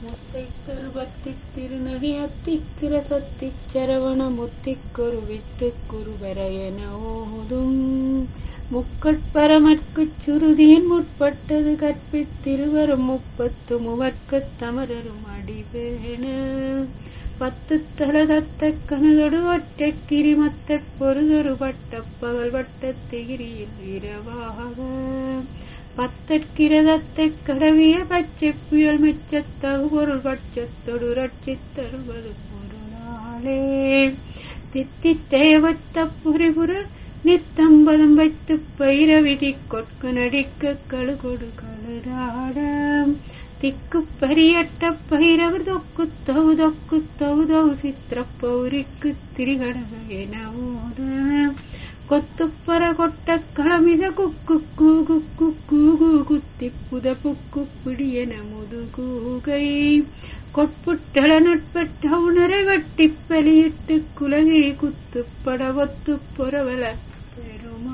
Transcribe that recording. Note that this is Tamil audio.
முத்தைத்தருவத்தித் திருநகை அத்திக்கிர சத்திச் சரவண முத்திக்கொரு வித்துக் குருவர என ஓதும் முக்கட்பரமற்குச் சுருதியின் முற்பட்டது கற்பித்திருவரும் முப்பத்து முவர்க்கத் தமரரும் அடிவேண பத்து தலதத்த கனதொடு ஒற்றைக் கிரிமத்தற் பொருதொரு வட்டப் பகல் வட்டத் திகிரியில் இரவாக பத்தற்கிரதத்தைக் கடவிய பச்சைப் புயல் மெச்சத் தகுபொருள் பட்சத்தொடு ரட்சித் தருவது பொருளாளே தித்தித் தேவத்த புரிபுர நித்தம்பதம் வைத்துப் பயிர விதி கொட்கு நடிக்க கழுகொடு கழுதாட திக்குப் பரியட்ட பயிரவர் தொக்கு தொகு தொக்கு தொகு தொகு சித்திர பௌரிக்கு திரிகடக என ஓத கொத்துப்பற கொட்ட களமிச குக்கு கூகு குக்கு குத்தி புதப்புக்கு பிடியன முதுகூகை கொட்புட்டள நட்பட்ட உணரை வட்டி பலியிட்டு குலகிரி குத்துப்பட ஒத்து பொறவல பெருமா